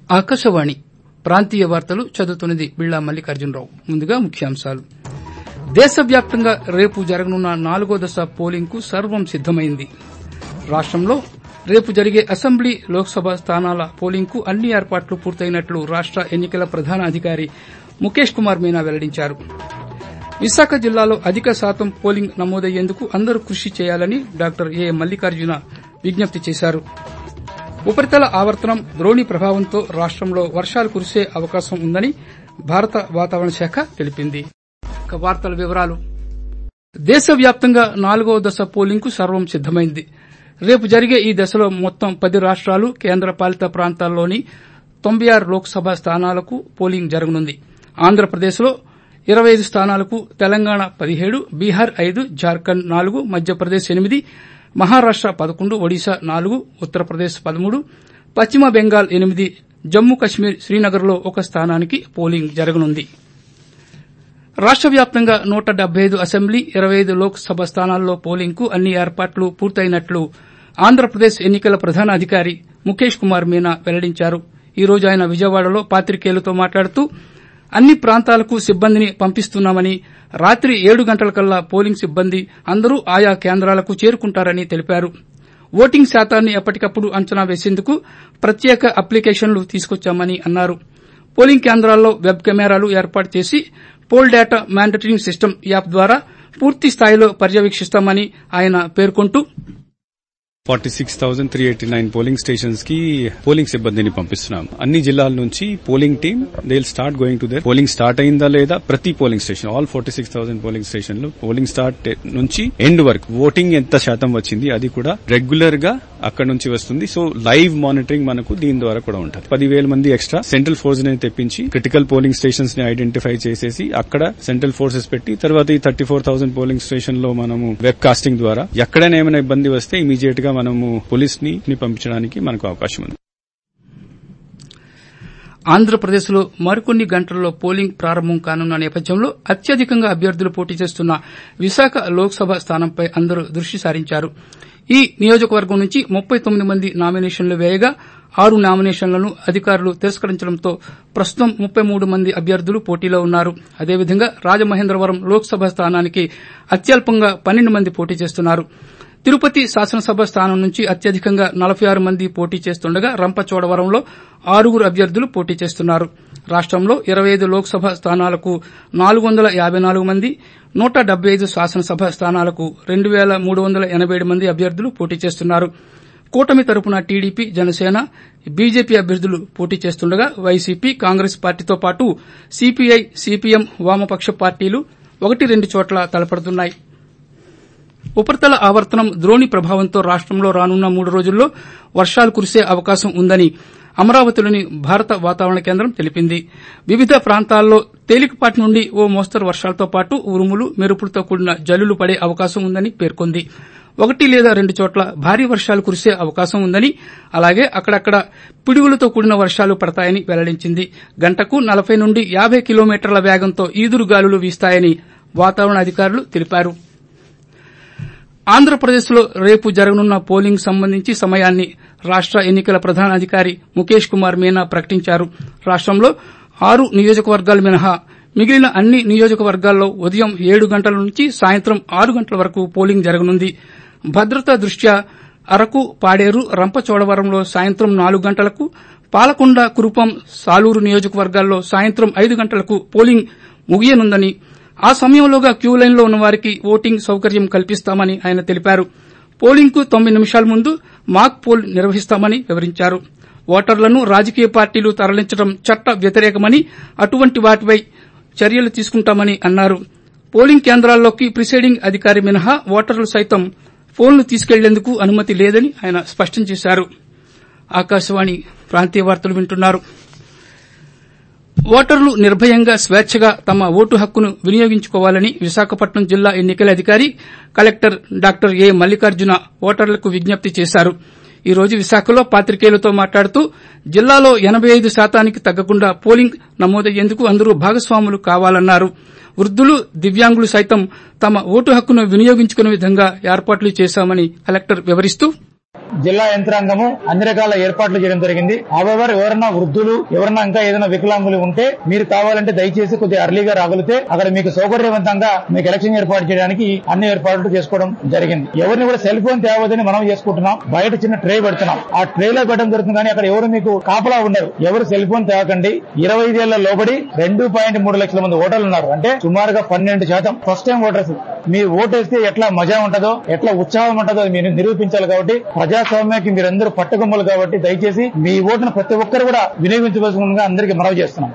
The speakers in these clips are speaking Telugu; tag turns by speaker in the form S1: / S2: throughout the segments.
S1: ఆకాశవాణి ప్రాంతీయ వార్తలు చదువుతున్నది బిళ్లా మల్లికార్జునరావు ముందుగా ముఖ్యాంశాలు దేశవ్యాప్తంగా రేపు జరగనున్న నాలుగో దశ పోలింగ్ కు సర్వం సిద్దమైంది రాష్టంలో రేపు జరిగే అసెంబ్లీ లోక్సభ స్థానాల పోలింగ్ కు అన్ని ఏర్పాట్లు పూర్తయినట్లు రాష్ట ఎన్నికల ప్రధాన అధికారి ముఖేష్ కుమార్ మీనా వెల్లడించారు విశాఖ జిల్లాలో అధిక శాతం పోలింగ్ నమోదయ్యేందుకు అందరూ కృషి చేయాలని డాక్టర్ ఏ మల్లికార్జున విజ్ఞప్తి చేశారు ఉపరితల ఆవర్తనం ద్రోణి ప్రభావంతో రాష్టంలో వర్షాలు కురిసే అవకాశం ఉందని భారత వాతావరణ శాఖ తెలిపింది ఇక వార్తల వివరాలు దేశవ్యాప్తంగా నాలుగో దశ పోలింగ్ కు సర్వం సిద్దమైంది రేపు జరిగే ఈ దశలో మొత్తం పది రాష్టాలు కేంద్ర పాలిత ప్రాంతాల్లోని తొంభై ఆరు లోక్సభ స్థానాలకు పోలింగ్ జరగనుంది ఆంధ్రప్రదేశ్లో ఇరవై ఐదు స్థానాలకు తెలంగాణ పదిహేడు బీహార్ ఐదు జార్ఖండ్ నాలుగు మధ్యప్రదేశ్ ఎనిమిది మహారాష్ట పదకొండు ఒడిశా నాలుగు ఉత్తరప్రదేశ్ పదమూడు పశ్చిమ బెంగాల్ ఎనిమిది జమ్మూ కశ్మీర్ శ్రీనగర్లో ఒక స్థానానికి పోలింగ్ జరగనుంది రాష్ట వ్యాప్తంగా నూట డెబ్బై ఐదు అసెంబ్లీ ఇరవై ఐదు లోక్ సభ స్థానాల్లో పోలింగ్ కు అన్ని ఏర్పాట్లు పూర్తయినట్లు ఆంధ్రప్రదేశ్ ఎన్నికల ప్రధాన అధికారి ముఖేష్ కుమార్ మీనా వెల్లడించారు ఈ రోజు ఆయన విజయవాడలో పాత్రికేయులతో మాట్లాడుతూ అన్ని ప్రాంతాలకు సిబ్బందిని పంపిస్తున్నామని రాత్రి ఏడు గంటలకల్లా పోలింగ్ సిబ్బంది అందరూ ఆయా కేంద్రాలకు చేరుకుంటారని తెలిపారు ఓటింగ్ శాతాన్ని ఎప్పటికప్పుడు అంచనా వేసేందుకు ప్రత్యేక అప్లికేషన్లు తీసుకొచ్చామని అన్నారు పోలింగ్ కేంద్రాల్లో వెబ్ కెమెరాలు ఏర్పాటు చేసి poll data monitoring system app ద్వారా పూర్తి స్థాయిలో పర్యవేక్షిస్తామని ఆయన పేర్కొంటూ
S2: forty six thousand three eighty nine polling stations కి పోలింగ్ సిబ్బందిని పంపిస్తున్నాం అన్ని జిల్లాల నుంచి polling team they start going to there polling start అయిందా లేదా ప్రతి polling station all forty six thousand polling station లో పోలింగ్ స్టార్ట్ నుంచి ఎండ్ వరకు ఓటింగ్ ఎంత శాతం వచ్చింది అది కూడా రెగ్యులర్ గా అక్కడ నుంచి వస్తుంది సో లైవ్ మానిటరింగ్ మనకు దీని ద్వారా కూడా ఉంటుంది పదివేల మంది ఎక్స్ట్రా సెంట్రల్ ఫోర్స్ ని తెప్పించి క్రిటికల్ పోలింగ్ స్టేషన్స్ ని ఐడెంటిఫై చేసేసి అక్కడ సెంట్రల్ ఫోర్సెస్ పెట్టి తర్వాత ఈ thirty four thousand polling station లో మనము వెబ్ కాస్టింగ్ ద్వారా ఎక్కడైనా ఏమైనా ఇబ్బంది వస్తే ఇమీడియట్ గా మనము పోలీస్ ని పంపించడానికి మనకు అవకాశం ఉంది
S1: ఆంధ్రప్రదేశ్లో మరికొన్ని గంటల్లో పోలింగ్ ప్రారంభం కానున్న నేపథ్యంలో అత్యధికంగా అభ్యర్థులు పోటీ చేస్తున్న విశాఖ లోక్సభ స్థానంపై అందరూ దృష్టి సారించారు ఈ నియోజకవర్గం నుంచి ముప్పై తొమ్మిది మంది నామినేషన్లు వేయగా ఆరు నామినేషన్లను అధికారులు తిరస్కరించడంతో ప్రస్తుతం ముప్పై మూడు మంది అభ్యర్థులు పోటీలో ఉన్నారు అదేవిధంగా రాజమహేంద్రవరం లోక్సభ స్థానానికి అత్యల్పంగా పన్నెండు మంది పోటీ చేస్తున్నారు తిరుపతి శాసనసభ స్థానం నుంచి అత్యధికంగా నలభై ఆరు మంది పోటీ చేస్తుండగా రంపచోడవరంలో ఆరుగురు అభ్యర్థులు పోటీ చేస్తున్నారు రాష్టంలో ఇరవై ఐదు లోక్సభ స్థానాలకు నాలుగు వందల యాబై నాలుగు మంది నూట డెబ్బై ఐదు శాసనసభ స్థానాలకు రెండు పేల మూడు వందల ఎనబై ఏడు మంది అభ్యర్థులు పోటీ చేస్తున్నారు కూటమి తరపున టీడీపీ జనసేన బీజేపీ అభ్యర్థులు పోటీ చేస్తుండగా వైసీపీ కాంగ్రెస్ పార్టీతో పాటు సీపీఐ సీపీఎం వామపక్ష పార్టీలు ఒకటి రెండు చోట్ల తలపడుతున్నాయి ఉపరితల ఆవర్తనం ద్రోణి ప్రభావంతో రాష్టంలో రానున్న మూడు రోజుల్లో వర్షాలు కురిసే అవకాశం ఉందని అమరావతిలోని భారత వాతావరణ కేంద్రం తెలిపింది వివిధ ప్రాంతాల్లో తేలికపాటి నుండి ఓ మోస్తరు వర్షాలతో పాటు ఉరుములు మెరుపులతో కూడిన జల్లులు పడే అవకాశం ఉందని పేర్కొంది ఒకటి లేదా రెండు చోట్ల భారీ వర్షాలు కురిసే అవకాశం ఉందని అలాగే అక్కడక్కడ పిడుగులతో కూడిన వర్షాలు పడతాయని వెల్లడించింది గంటకు నలభై నుండి యాబై కిలోమీటర్ల వేగంతో ఈదురుగాలులు వీస్తాయని వాతావరణ అధికారులు తెలిపారు ఆంధ్రప్రదేశ్లో రేపు జరగనున్న పోలింగ్ సంబంధించి సమయాన్ని రాష్ట ఎన్నికల ప్రధాన అధికారి ముఖేష్ కుమార్ మీనా ప్రకటించారు రాష్టంలో ఆరు నియోజకవర్గాలు మినహా మిగిలిన అన్ని నియోజకవర్గాల్లో ఉదయం ఏడు గంటల నుంచి సాయంత్రం ఆరు గంటల వరకు పోలింగ్ జరగనుంది భద్రతా దృష్ట్యా అరకు పాడేరు రంపచోడవరంలో సాయంత్రం నాలుగు గంటలకు పాలకొండ కురుపం సాలూరు నియోజకవర్గాల్లో సాయంత్రం ఐదు గంటలకు పోలింగ్ ముగియనుందని ఆ సమయంలోగా క్యూలైన్లో ఉన్న వారికి ఓటింగ్ సౌకర్యం కల్పిస్తామని ఆయన తెలిపారు పోలింగ్ కు తొమ్మిది నిమిషాల ముందు మాక్ పోల్ నిర్వహిస్తామని వివరించారు ఓటర్లను రాజకీయ పార్టీలు తరలించడం చట్ట వ్యతిరేకమని అటువంటి వాటిపై చర్యలు తీసుకుంటామని అన్నారు పోలింగ్ కేంద్రాల్లోకి ప్రిసైడింగ్ అధికారి మినహా ఓటర్లు సైతం ఫోన్లు తీసుకెళ్లేందుకు అనుమతి లేదని ఆయన స్పష్టం చేశారు ఆకాశవాణి ప్రాంతీయ వార్తలు వింటున్నారు ఓటర్లు నిర్భయంగా స్వేచ్చగా తమ ఓటు హక్కును వినియోగించుకోవాలని విశాఖపట్నం జిల్లా ఎన్నికల అధికారి కలెక్టర్ డాక్టర్ ఏ మల్లికార్జున ఓటర్లకు విజ్ఞప్తి చేశారు ఈ రోజు విశాఖలో పాత్రికేయులతో మాట్లాడుతూ జిల్లాలో ఎనబై ఐదు శాతానికి తగ్గకుండా పోలింగ్ నమోదయ్యేందుకు అందరూ భాగస్వాములు కావాలన్నారు వృద్దులు దివ్యాంగులు సైతం తమ ఓటు హక్కును వినియోగించుకునే విధంగా ఏర్పాట్లు చేశామని కలెక్టర్ వివరిస్తూ
S3: జిల్లా యంత్రాంగము అన్ని రకాల ఏర్పాట్లు చేయడం జరిగింది అవెవర్ ఎవరన్నా వృద్ధులు ఎవరన్నా ఇంకా ఏదైనా వికలాంగులు ఉంటే మీరు కావాలంటే దయచేసి కొద్దిగా అర్లీగా రాగలిగితే అక్కడ మీకు సౌకర్యవంతంగా మీకు ఎలక్షన్ ఏర్పాటు చేయడానికి అన్ని ఏర్పాట్లు చేసుకోవడం జరిగింది ఎవరిని కూడా సెల్ ఫోన్ తేవద్దని మనం చేసుకుంటున్నాం బయట చిన్న ట్రే పెడుతున్నాం ఆ ట్రేలో పెట్టడం జరుగుతుంది కానీ అక్కడ ఎవరు మీకు కాపలా ఉండరు ఎవరు సెల్ ఫోన్ తేవకండి ఇరవై ఐదేళ్ల లోబడి రెండు పాయింట్ మూడు లక్షల మంది ఓటర్లు ఉన్నారు అంటే సుమారుగా పన్నెండు శాతం ఫస్ట్ టైం ఓటర్స్ మీరు ఓటేస్తే ఎట్లా మజా ఉంటుందో ఎట్లా ఉత్సాహం ఉంటుందో అది మీరు నిరూపించాలి కాబట్టి ప్రజాస్వామ్యానికి మీరందరూ పట్టుకొమ్మలు కాబట్టి దయచేసి మీ ఓటును ప్రతి ఒక్కరు కూడా వినియోగించవలసిందిగా అందరికీ మనవి చేస్తున్నాం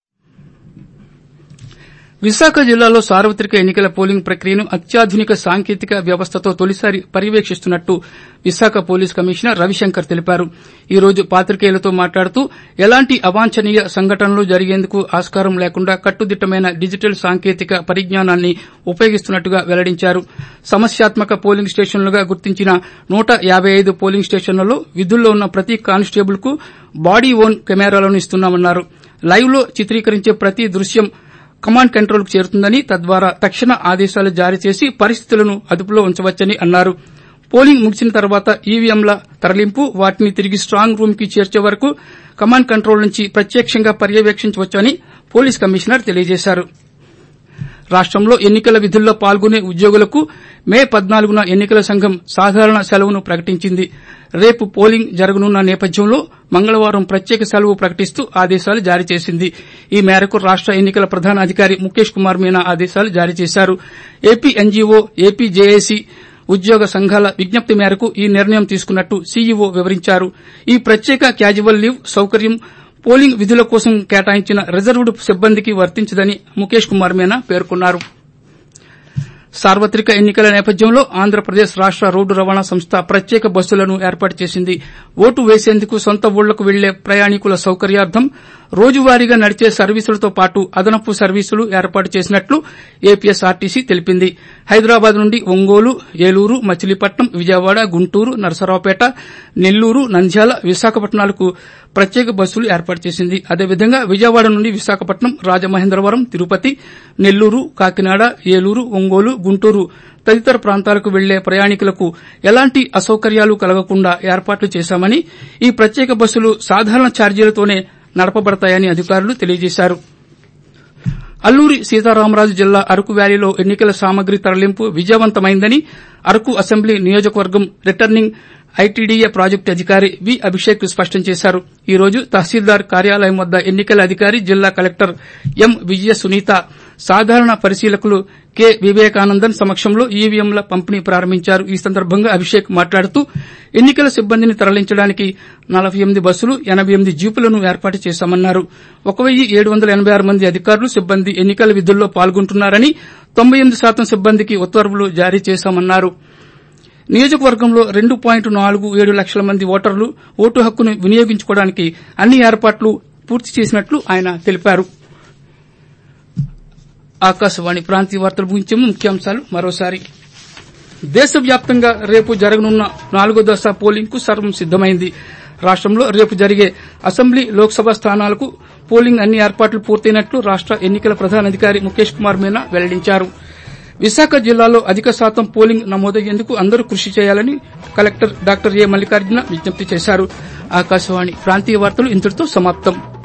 S1: విశాఖ జిల్లాలో సార్వత్రిక ఎన్నికల పోలింగ్ ప్రక్రియను అత్యాధునిక సాంకేతిక వ్యవస్థతో తొలిసారి పర్యవేక్షిస్తున్నట్టు విశాఖ పోలీస్ కమిషనర్ రవిశంకర్ తెలిపారు ఈ రోజు పాత్రికేయులతో మాట్లాడుతూ ఎలాంటి అవాంఛనీయ సంఘటనలు జరిగేందుకు ఆస్కారం లేకుండా కట్టుదిట్టమైన డిజిటల్ సాంకేతిక పరిజ్ఞానాన్ని ఉపయోగిస్తున్నట్టుగా వెల్లడించారు సమస్యాత్మక పోలింగ్ స్టేషన్లుగా గుర్తించిన నూట యాబై ఐదు పోలింగ్ స్టేషన్లలో విధుల్లో ఉన్న ప్రతి కానిస్టేబుల్ కు బాడీ ఓన్ కెమెరాలను ఇస్తున్నామన్నారు లైవ్ లో చిత్రీకరించే ప్రతి దృశ్యం కమాండ్ కంట్రోల్ కు చేరుతుందని తద్వారా తక్షణ ఆదేశాలు జారీ చేసి పరిస్థితులను అదుపులో ఉంచవచ్చని అన్నారు పోలింగ్ ముగిసిన తర్వాత ఈవీఎంల తరలింపు వాటిని తిరిగి స్టాంగ్ రూమ్ కి చేర్చే వరకు కమాండ్ కంట్రోల్ నుంచి ప్రత్యక్షంగా పర్యవేక్షించవచ్చని పోలీస్ కమిషనర్ తెలియజేశారు రాష్టంలో ఎన్నికల విధుల్లో పాల్గొనే ఉద్యోగులకు మే పద్నాలుగున ఎన్నికల సంఘం సాధారణ సెలవును ప్రకటించింది రేపు పోలింగ్ జరగనున్న నేపథ్యంలో మంగళవారం ప్రత్యేక సెలవు ప్రకటిస్తూ ఆదేశాలు జారీ చేసింది ఈ మేరకు రాష్ట ఎన్నికల ప్రధాన అధికారి ముఖేష్ కుమార్ మీనా ఆదేశాలు జారీ చేశారు ఏపీ ఎన్జీఓ ఏపీ జేఏసీ ఉద్యోగ సంఘాల విజ్ఞప్తి మేరకు ఈ నిర్ణయం తీసుకున్నట్టు సీఈఓ వివరించారు ఈ ప్రత్యేక క్యాజువల్ లీవ్ సౌకర్యం పోలింగ్ విధుల కోసం కేటాయించిన రిజర్వ్డ్ సిబ్బందికి వర్తించదని ముఖేష్ కుమార్ మీనా పేర్కొన్నారు సార్వత్రిక ఎన్నికల నేపథ్యంలో ఆంధ్రప్రదేశ్ రాష్ట రోడ్డు రవాణా సంస్థ ప్రత్యేక బస్సులను ఏర్పాటు చేసింది ఓటు వేసేందుకు సొంత ఊళ్లకు వెళ్లే ప్రయాణికుల సౌకర్యార్థం రోజువారీగా నడిచే సర్వీసులతో పాటు అదనపు సర్వీసులు ఏర్పాటు చేసినట్లు ఏపీఎస్ఆర్టీసీ తెలిపింది హైదరాబాద్ నుండి ఒంగోలు ఏలూరు మచిలీపట్నం విజయవాడ గుంటూరు నరసరావుపేట నెల్లూరు నంద్యాల విశాఖపట్నాలకు ప్రత్యేక బస్సులు ఏర్పాటు చేసింది అదేవిధంగా విజయవాడ నుండి విశాఖపట్నం రాజమహేంద్రవరం తిరుపతి నెల్లూరు కాకినాడ ఏలూరు ఒంగోలు గుంటూరు తదితర ప్రాంతాలకు వెళ్లే ప్రయాణికులకు ఎలాంటి అసౌకర్యాలు కలగకుండా ఏర్పాట్లు చేశామని ఈ ప్రత్యేక బస్సులు సాధారణ ఛార్జీలతోనే నడపబడతాయని అధికారులు తెలియజేశారు అల్లూరి సీతారామరాజు జిల్లా అరకు వ్యాలీలో ఎన్నికల సామగ్రి తరలింపు విజయవంతమైందని అరకు అసెంబ్లీ నియోజకవర్గం రిటర్నింగ్ ఐటీడీఏ ప్రాజెక్టు అధికారి వి అభిషేక్ స్పష్టం చేశారు ఈ రోజు తహసీల్దార్ కార్యాలయం వద్ద ఎన్నికల అధికారి జిల్లా కలెక్టర్ ఎం విజయ సునీత సాధారణ పరిశీలకులు కె వివేకానందన్ సమక్షంలో ఈవీఎంల పంపిణీ ప్రారంభించారు ఈ సందర్భంగా అభిషేక్ మాట్లాడుతూ ఎన్నికల సిబ్బందిని తరలించడానికి నలబై ఎనిమిది బస్సులు ఎనబై ఎనిమిది జీపులను ఏర్పాటు చేశామన్నారు ఒక వెయ్యి ఏడు వందల ఎనబై ఆరు మంది అధికారులు సిబ్బంది ఎన్నికల విధుల్లో పాల్గొంటున్నారని తొంభై ఎనిమిది శాతం సిబ్బందికి ఉత్తర్వులు జారీ చేశామన్నారు నియోజకవర్గంలో రెండు పాయింట్ నాలుగు ఏడు లక్షల మంది ఓటర్లు ఓటు హక్కును వినియోగించుకోవడానికి అన్ని ఏర్పాట్లు పూర్తి చేసినట్లు ఆయన తెలిపారు ఆకాశవాణి ప్రాంతీయ వార్తలు ముగించే ముందు ముఖ్యాంశాలు మరోసారి దేశవ్యాప్తంగా రేపు జరగనున్న నాలుగో దశ పోలింగ్ కు సర్వం సిద్దమైంది రాష్టంలో రేపు జరిగే అసెంబ్లీ లోక్సభ స్థానాలకు పోలింగ్ అన్ని ఏర్పాట్లు పూర్తయినట్లు రాష్ట ఎన్నికల ప్రధానాధికారి ముఖేష్ కుమార్ మీనా వెల్లడించారు విశాఖ జిల్లాలో అధిక శాతం పోలింగ్ నమోదయ్యేందుకు అందరూ కృషి చేయాలని కలెక్టర్ డాక్టర్ ఏ మల్లికార్జున విజ్ఞప్తి చేశారు ఆకాశవాణి ప్రాంతీయ వార్తలు ఇంతటితో సమాప్తం